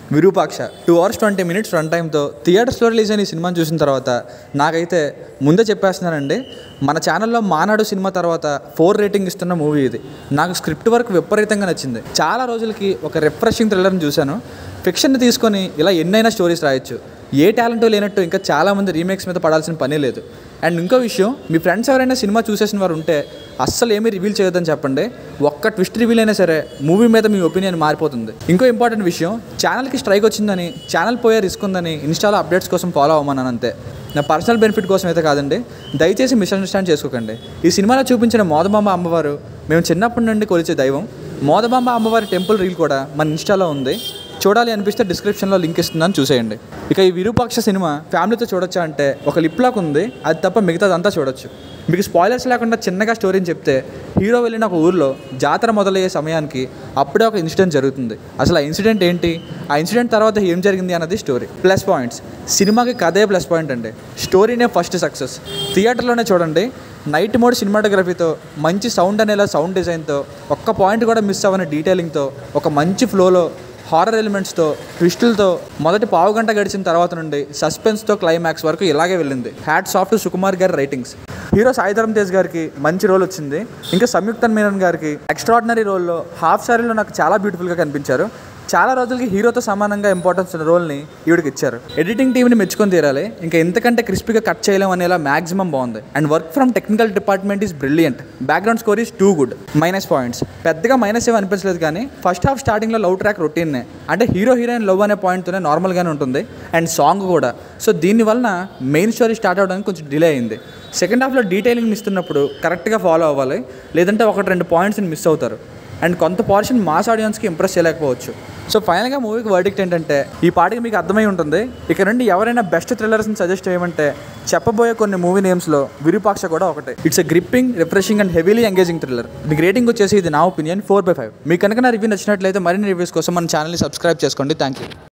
Virupaksha two hours twenty minutes run టైంతో థియేటర్స్లో release అయిన ఈ సినిమాని చూసిన తర్వాత నాకైతే ముందే చెప్పేస్తున్నానండి మన ఛానల్లో మానాడు సినిమా తర్వాత ఫోర్ రేటింగ్ ఇస్తున్న మూవీ ఇది నాకు స్క్రిప్ట్ వర్క్ విపరీతంగా నచ్చింది చాలా రోజులకి ఒక రిఫ్రెషింగ్ థ్రిల్లర్ని చూశాను ఫిక్షన్ని తీసుకొని ఇలా ఎన్నైనా స్టోరీస్ రాయొచ్చు ఏ టాలెంట్ లేనట్టు ఇంకా చాలామంది రీమేక్స్ మీద పడాల్సిన పని లేదు అండ్ ఇంకో విషయం మీ ఫ్రెండ్స్ ఎవరైనా సినిమా చూసేసిన వారు ఉంటే అస్సలు ఏమీ రివీల్ చేయొద్దని చెప్పండి ఒక్క ట్విస్ట్ రివీల్ అయినా సరే మూవీ మీద మీ ఒపీనియన్ మారిపోతుంది ఇంకో ఇంపార్టెంట్ విషయం ఛానల్కి స్ట్రైక్ వచ్చిందని ఛానల్ పోయే రిస్క్ ఉందని ఇన్స్టాలో అప్డేట్స్ కోసం ఫాలో అవ్వమన్నాను అంతే నా పర్సనల్ బెనిఫిట్ కోసం అయితే కాదండి దయచేసి మిస్అండర్స్టాండ్ చేసుకోకండి ఈ సినిమాలో చూపించిన మోదమాంబ అమ్మవారు మేము చిన్నప్పటి నుండి కొలిచే దైవం మోదమాంబ అమ్మవారి టెంపుల్ రీల్ కూడా మన ఇన్స్టాలో ఉంది చూడాలి అనిపిస్తే డిస్క్రిప్షన్లో లింక్ ఇస్తుందని చూసేయండి ఇక ఈ విరూపాక్ష సినిమా ఫ్యామిలీతో చూడొచ్చా అంటే ఒక లిప్ లాక్ ఉంది అది తప్ప మిగతాదంతా చూడొచ్చు మీకు స్పాయిలర్స్ లేకుండా చిన్నగా స్టోరీని చెప్తే హీరో వెళ్ళిన ఒక ఊర్లో జాతర మొదలయ్యే సమయానికి అప్పుడే ఒక ఇన్సిడెంట్ జరుగుతుంది అసలు ఆ ఇన్సిడెంట్ ఏంటి ఆ ఇన్సిడెంట్ తర్వాత ఏం జరిగింది అన్నది స్టోరీ ప్లస్ పాయింట్స్ సినిమాకి కథే ప్లస్ పాయింట్ అండి స్టోరీనే ఫస్ట్ సక్సెస్ థియేటర్లోనే చూడండి నైట్ మోడ్ సినిమాటోగ్రఫీతో మంచి సౌండ్ అనేలా సౌండ్ డిజైన్తో ఒక్క పాయింట్ కూడా మిస్ అవ్వని డీటెయిలింగ్తో ఒక మంచి ఫ్లోలో హారర్ ఎలిమెంట్స్తో ట్విస్టులతో మొదటి పావు గంట గడిచిన తర్వాత నుండి సస్పెన్స్తో క్లైమాక్స్ వరకు ఇలాగే వెళ్ళింది హ్యాట్ సాఫ్ట్ సుకుమార్ గారి రైటింగ్స్ హీరో సాయిధరం తేజ్ గారికి మంచి రోల్ వచ్చింది ఇంకా సంయుక్త మీనన్ గారికి ఎక్స్ట్రాడినరీ రోల్లో హాఫ్ సారీలో నాకు చాలా బ్యూటిఫుల్గా కనిపించారు చాలా రోజులకి హీరోతో సమానంగా ఇంపార్టెన్స్ ఉన్న రోల్ని ఈవిడికి ఇచ్చారు ఎడిటింగ్ టీంని మెచ్చుకొని తీరాలి ఇంకా ఎంతకంటే క్రిస్పీగా కట్ చేయలేం అనేలా మాక్సిమం బాగుంది and work from technical department is brilliant background score is too good minus points పెద్దగా మైనస్ ఏమి అనిపించలేదు కానీ ఫస్ట్ హాఫ్ స్టార్టింగ్లో లవ్ ట్రాక్ రొటీన్నే అంటే హీరో హీరోయిన్ లవ్ అనే పాయింట్తోనే నార్మల్గానే ఉంటుంది అండ్ సాంగ్ కూడా సో దీనివలన మెయిన్ స్టోరీ స్టార్ట్ అవడానికి కొంచెం డిలే అయింది సెకండ్ హాఫ్లో డీటెయిలింగ్ ఇస్తున్నప్పుడు కరెక్ట్గా ఫాలో అవ్వాలి లేదంటే ఒకటి రెండు పాయింట్స్ని మిస్ అవుతారు అండ్ కొంత పోర్షన్ మాస్ ఆడియన్స్కి ఇంప్రెస్ చేయలేకపోవచ్చు సో ఫైనల్గా మూవీకి వర్డిక్ట్ ఏంటంటే ఈ పాటికి మీకు అర్థమై ఉంటుంది ఇక నుండి ఎవరైనా బెస్ట్ థ్రిల్లర్స్ని సజెస్ట్ చేయమంటే చెప్పబోయే కొన్ని మూవీ నేమ్స్లో విరూపాక్ష కూడా ఒకటే it's a gripping refreshing and heavily engaging thriller మీకు రేటింగ్ వచ్చేసి ఇది నా ఒపీనియన్ ఫోర్ బై ఫైవ్ మీకు కనుక నా రివ్యూ నచ్చినట్లయితే మరిన్ని రివ్యూస్ కోసం మన ఛానల్ని సబ్స్క్రైబ్ చేసుకోండి థ్యాంక్ యూ